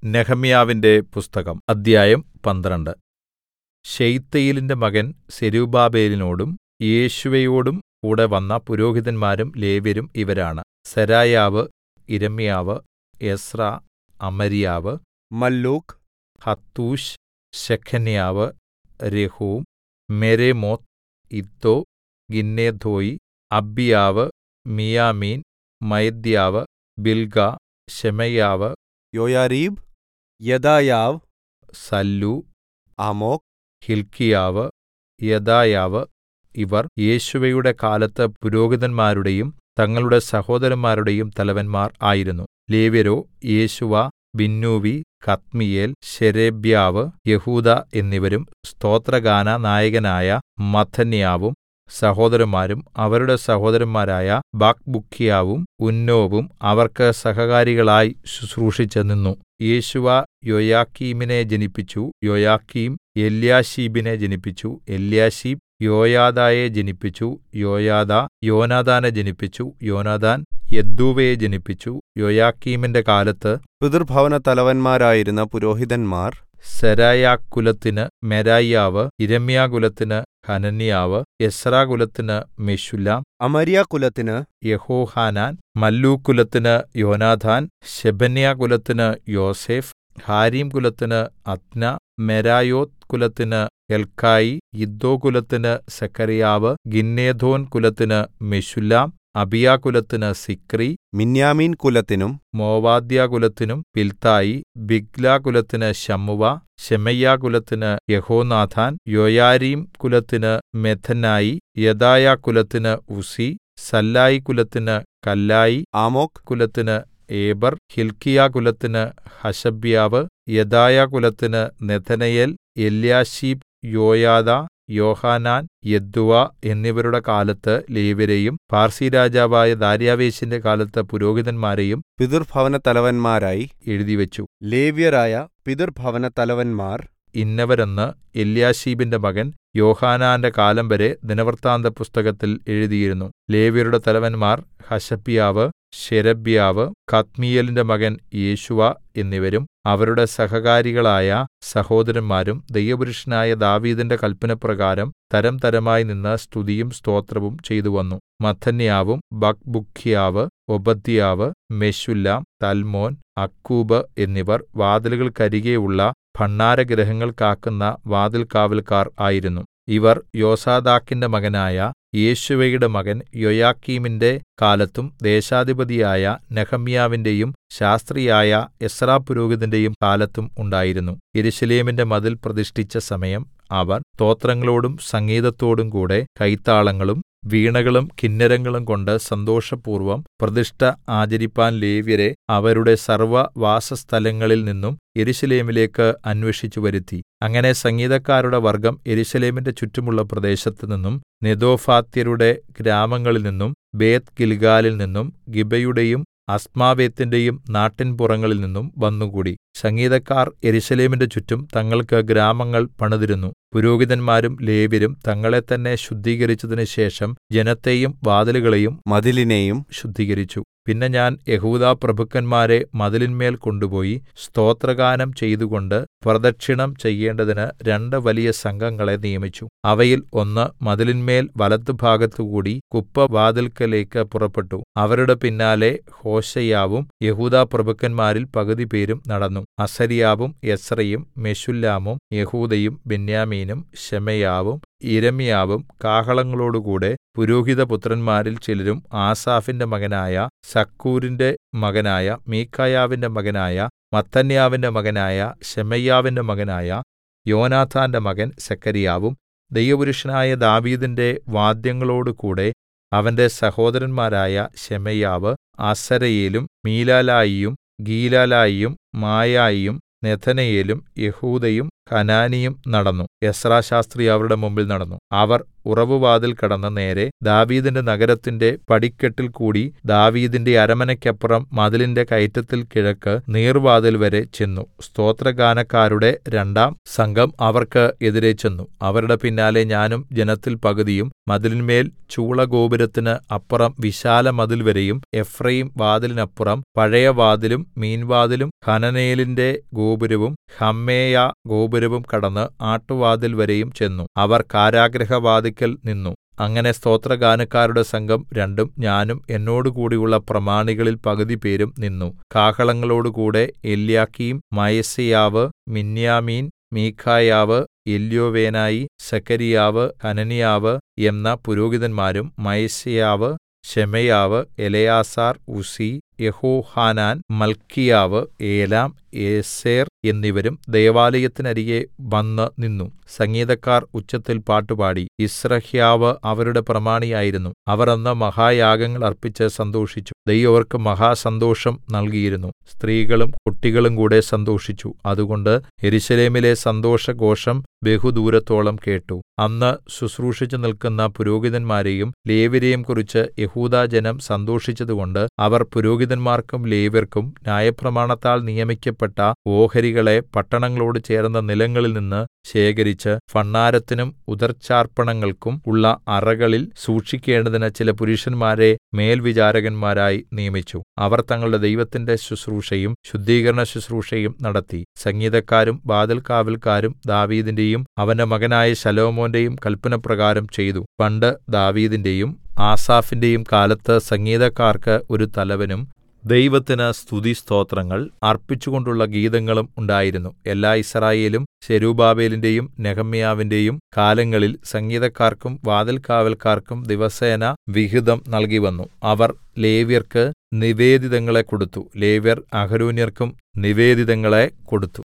നെഹെമ്യാവിന്റെ പുസ്തകം അദ്ധ്യായം പന്ത്രണ്ട് ശെയല്ത്തീയേലിന്റെ മകൻ സെരുബ്ബാബേലിനോടും യേശുവയോടും കൂടെ വന്ന പുരോഹിതന്മാരും ലേവ്യരും ഇവരാണ് സെരായാവ് യിരെമ്യാവ് എസ്രാ അമര്യാവ് മല്ലൂക്ക് ഹത്തൂശ് ശെഖന്യാവ് രെഹൂം മെരേമോത്ത് ഇദ്ദോ ഗിന്നെഥോയി അബ്ബീയാവ് മീയാമീൻ മയദ്യാവ് ബിൽഗാ ശെമയ്യാവ് യോയാരീബ് യദായാവ് സല്ലൂ ആമോക് ഹില്ക്കീയാവ് യെദായാവ് ഇവർ യേശുവയുടെ കാലത്ത് പുരോഹിതന്മാരുടെയും തങ്ങളുടെ സഹോദരന്മാരുടെയും തലവന്മാർ ആയിരുന്നു ലേവ്യരോ യേശുവ ബിന്നൂവി കദ്മീയേൽ ശേരെബ്യാവ് യെഹൂദാ എന്നിവരും സ്തോത്രഗാന നായകനായ മത്ഥന്യാവും സഹോദരന്മാരും അവരുടെ സഹോദരന്മാരായ ബക്ബൂക്ക്യാവും ഉന്നോവും അവർക്ക് സഹകാരികളായി ശുശ്രൂഷിച്ചു നിന്നു യേശുവ യോയാക്കീമിനെ ജനിപ്പിച്ചു യോയാക്കീം എല്യാശീബിനെ ജനിപ്പിച്ചു എല്യാശീബ് യോയാദായെ ജനിപ്പിച്ചു യോയാദാ യോനാഥാനെ ജനിപ്പിച്ചു യോനാഥാൻ യദ്ദൂവയെ ജനിപ്പിച്ചു യോയാക്കീമിന്റെ കാലത്ത് പിതൃഭവന തലവന്മാരായിരുന്ന പുരോഹിതന്മാർ സെരായാകുലത്തിന് മെരായ്യാവ് യിരെമ്യാകുലത്തിന് ഹനന്യാവ് എസ്രാകുലത്തിന് മെശുല്ലാം അമര്യാകുലത്തിന് യെഹോഹാനാൻ മല്ലൂക്കുലത്തിന് യോനാഥാൻ ശെബന്യാകുലത്തിന് യോസേഫ് ഹാരീം കുലത്തിന് അദ്ന മെരായോത്ത് കുലത്തിന് എൽക്കായി ഇദ്ദോ കുലത്തിന് സെഖര്യാവ് ഗിന്നേഥോൻ കുലത്തിന് മെശുല്ലാം അബിയാകുലത്തിന് സിക്രി മിന്യാമീൻ കുലത്തിനും മോവാദ്യാകുലത്തിനും പിൽത്തായി ബിഗ്ലാകുലത്തിന് ശമ്മുവ ശെമയ്യാകുലത്തിന് യഹോനാഥാൻ യോയാരീം കുലത്തിന് മെഥനായി യദായാകുലത്തിന് ഉസി സല്ലായി കുലത്തിന് കല്ലായി ആമോക് കുലത്തിന് ഏബർ ഹില്ക്കീയാകുലത്തിന് ഹശബ്യാവ് യദായാകുലത്തിന് Nethanel Eliashib Joiada Johanan Jaddua എന്നിവരുടെ കാലത്ത് ലേവ്യരെയും പാർസിരാജാവായ ദാര്യാവേശിന്റെ കാലത്ത് പുരോഹിതന്മാരെയും പിതൃഭവന തലവന്മാരായി എഴുതിവെച്ചു ലേവ്യരായ പിതൃഭവന തലവന്മാർ ഇന്നവരെന്ന് എല്യാശീബിന്റെ മകൻ യോഹാനാന്റെ കാലം വരെ ദിനവൃത്താന്ത പുസ്തകത്തിൽ എഴുതിയിരുന്നു ലേവ്യരുടെ തലവന്മാർ ഹശബ്യാവ് ശെരബ്യാവ് കദ്മീയേലിന്റെ മകൻ യേശുവ എന്നിവരും അവരുടെ സഹകാരികളായ സഹോദരന്മാരും ദൈവപുരുഷനായ ദാവീദിന്റെ കല്പനപ്രകാരം തരംതരമായി നിന്ന് സ്തുതിയും സ്തോത്രവും ചെയ്തുവന്നു മത്ഥന്യാവും ബക്ബൂക്ക്യാവ് ഓബദ്യാവ് മെശുല്ലാം തൽമോൻ അക്കൂബ് എന്നിവർ വാതിലുകൾക്കരികെയുള്ള ഭണ്ഡാരഗൃഹങ്ങൾ കാക്കുന്ന വാതിൽകാവല്ക്കാർ ആയിരുന്നു ഇവർ യോസാദാക്കിന്റെ മകനായ യേശുവയുടെ മകൻ യോയാക്കീമിന്റെ കാലത്തും ദേശാധിപതിയായ നെഹമ്യാവിന്റെയും ശാസ്ത്രിയായ എസ്രാപുരോഹിതന്റെയും കാലത്തും ഉണ്ടായിരുന്നു യെരൂശലേമിന്റെ മതിൽ പ്രതിഷ്ഠിച്ച സമയം അവർ സ്തോത്രങ്ങളോടും സംഗീതത്തോടും കൂടെ കൈത്താളങ്ങളും വീണകളും കിന്നരങ്ങളും കൊണ്ട് സന്തോഷപൂർവ്വം പ്രതിഷ്ഠ ആചരിപ്പാൻ ലേവ്യരെ അവരുടെ സർവ്വവാസസ്ഥലങ്ങളിൽ നിന്നും യെരൂശലേമിലേക്ക് അന്വേഷിച്ചു വരുത്തി അങ്ങനെ സംഗീതക്കാരുടെ വർഗ്ഗം യെരൂശലേമിന്റെ ചുറ്റുമുള്ള പ്രദേശത്തുനിന്നും നെതോഫാത്യരുടെ ഗ്രാമങ്ങളിൽ നിന്നും ബേത് ഗിൽഗാലിൽ നിന്നും ഗിബയുടെയും അസ്മാവേത്തിന്റെയും നാട്ടിൻപുറങ്ങളിൽ നിന്നും വന്നുകൂടി സംഗീതക്കാർ യെരൂശലേമിന്റെ ചുറ്റും തങ്ങൾക്ക് ഗ്രാമങ്ങൾ പണിതിരുന്നു പുരോഹിതന്മാരും ലേവ്യരും തങ്ങളെ തന്നെ ശുദ്ധീകരിച്ചതിന് ശേഷം ജനത്തെയും വാതിലുകളെയും മതിലിനെയും ശുദ്ധീകരിച്ചു പിന്നെ ഞാൻ യഹൂദാ പ്രഭുക്കന്മാരെ മതിലിന്മേൽ കൊണ്ടുപോയി സ്തോത്രഗാനം ചെയ്തുകൊണ്ട് പ്രദക്ഷിണം ചെയ്യേണ്ടതിന് രണ്ട് വലിയ സംഘങ്ങളെ നിയമിച്ചു അവയിൽ ഒന്ന് മതിലിന്മേൽ വലത്തുഭാഗത്തുകൂടി കുപ്പവാതിൽക്കലേക്ക് പുറപ്പെട്ടു അവരുടെ പിന്നാലെ ഹോശയ്യാവും യഹൂദാ പ്രഭുക്കന്മാരിൽ പകുതി പേരും നടന്നു അസര്യാവും എസ്രയും മെശുല്ലാമും യഹൂദയും ബെന്യാമീനും ശെമയ്യാവും യിരെമ്യാവും കാഹളങ്ങളോടുകൂടെ പുരോഹിതപുത്രന്മാരിൽ ചിലരും ആസാഫിന്റെ മകനായ സക്കൂരിന്റെ മകനായ മീഖായാവിന്റെ മകനായ മത്തന്യാവിന്റെ മകനായ ശെമയ്യാവിന്റെ മകനായ യോനാഥാന്റെ മകൻ സെക്കരിയാവും ദൈവപുരുഷനായ ദാവീദിന്റെ വാദ്യങ്ങളോടുകൂടെ അവന്റെ സഹോദരന്മാരായ ശെമയ്യാവ് അസരയേലും മീലാലായിയും ഗീലാലായിയും മായായിയും നെഥനയേലും യഹൂദയും ഹനാനിയും നടന്നു എസ്രാശാസ്ത്രി അവരുടെ മുമ്പിൽ നടന്നു അവർ ഉറവുവാതിൽ കടന്ന് നേരെ ദാവീദിന്റെ നഗരത്തിന്റെ പടിക്കെട്ടിൽ കൂടി ദാവീദിന്റെ അരമനയ്ക്കപ്പുറം മതിലിന്റെ കയറ്റത്തിൽ കിഴക്ക് നീർവാതിൽ വരെ ചെന്നു സ്തോത്രഗാനക്കാരുടെ രണ്ടാം സംഘം അവർക്ക് എതിരെ ചെന്നു അവരുടെ പിന്നാലെ ഞാനും ജനത്തിൽ പകുതിയും മതിലിന്മേൽ ചൂളഗോപുരത്തിന് അപ്പുറം വിശാലമതിൽ വരെയും എഫ്രയീം വാതിലിനപ്പുറം പഴയ വാതിലും മീൻവാതിലും ഹനനേലിന്റെ ഗോപുരവും ഹമ്മേയാ ഗോപുരവും കടന്ന് ആട്ടുവാതിൽ വരെയും ചെന്നു അവർ കാരാഗൃഹവാതിക്കൽ നിന്നു അങ്ങനെ സ്തോത്രഗാനക്കാരുടെ സംഘം രണ്ടും ഞാനും എന്നോടുകൂടിയുള്ള പ്രമാണികളിൽ പകുതി പേരും നിന്നു കാഹളങ്ങളോടുകൂടെ എല്യാക്കീം മയസേയാവ് മിന്യാമീൻ മീഖായാവ് എല്യോവേനായി സെഖര്യാവ് ഹനന്യാവ് എന്ന പുരോഹിതന്മാരും മയസേയാവ് ശെമയ്യാവ് എലെയാസാർ ഉസ്സി യെഹോഹാനാൻ മല്ക്കീയാവ് ഏലാം ഏസെർ എന്നിവരും ദൈവാലയത്തിനരികെ വന്ന് നിന്നു സംഗീതക്കാർ ഉച്ചത്തിൽ പാട്ടുപാടി യിസ്രഹ്യാവ് അവരുടെ പ്രമാണിയായിരുന്നു അവർ അന്ന് മഹായാഗങ്ങൾ അർപ്പിച്ച് സന്തോഷിച്ചു ദൈവം അവർക്ക് മഹാസന്തോഷം നൽകിയിരുന്നു സ്ത്രീകളും കുട്ടികളും കൂടെ സന്തോഷിച്ചു അതുകൊണ്ട് യെരൂശലേമിലെ സന്തോഷഘോഷം ബഹുദൂരത്തോളം കേട്ടു അന്ന് ശുശ്രൂഷിച്ചു നിൽക്കുന്ന പുരോഹിതന്മാരെയും ലേവ്യരെയും കുറിച്ച് യഹൂദാജനം സന്തോഷിച്ചതുകൊണ്ട് അവർ പുരോഹിതന്മാർക്കും ലേവ്യർക്കും ന്യായപ്രമാണത്താൽ നിയമിക്കപ്പെട്ട ഓഹരികളെ പട്ടണങ്ങളോട് ചേർന്ന നിലങ്ങളിൽ നിന്ന് ശേഖരിച്ച് ഭണ്ഡാരത്തിനും ഉദർച്ചാർപ്പണങ്ങൾക്കും ഉള്ള അറകളിൽ സൂക്ഷിക്കേണ്ടതിന് ചില പുരുഷന്മാരെ മേൽവിചാരകന്മാരായി നിയമിച്ചു അവർ തങ്ങളുടെ ദൈവത്തിന്റെ ശുശ്രൂഷയും ശുദ്ധീകരണ ശുശ്രൂഷയും നടത്തി സംഗീതക്കാരും വാതിൽകാവല്ക്കാരും ദാവീദിന്റെയും അവന്റെ മകനായ ശലോമോന്റെയും കല്പനപ്രകാരം ചെയ്തു പണ്ട് ദാവീദിന്റെയും ആസാഫിന്റെയും കാലത്ത് സംഗീതക്കാർക്ക് ഒരു തലവനും ദൈവത്തിന് സ്തുതിസ്തോത്രങ്ങൾ അർപ്പിച്ചുകൊണ്ടുള്ള ഗീതങ്ങളും ഉണ്ടായിരുന്നു എല്ലാ യിസ്രായേലും ശെരുബ്ബാബേലിന്റെയും നെഹെമ്യാവിന്റെയും കാലങ്ങളിൽ സംഗീതക്കാർക്കും വാതിൽകാവല്ക്കാർക്കും ദിവസേന വിഹിതം നൽകിവന്നു അവർ ലേവ്യർക്ക് നിവേദിതങ്ങളെ കൊടുത്തു ലേവ്യർ അഹരോന്യർക്കും നിവേദിതങ്ങളെ കൊടുത്തു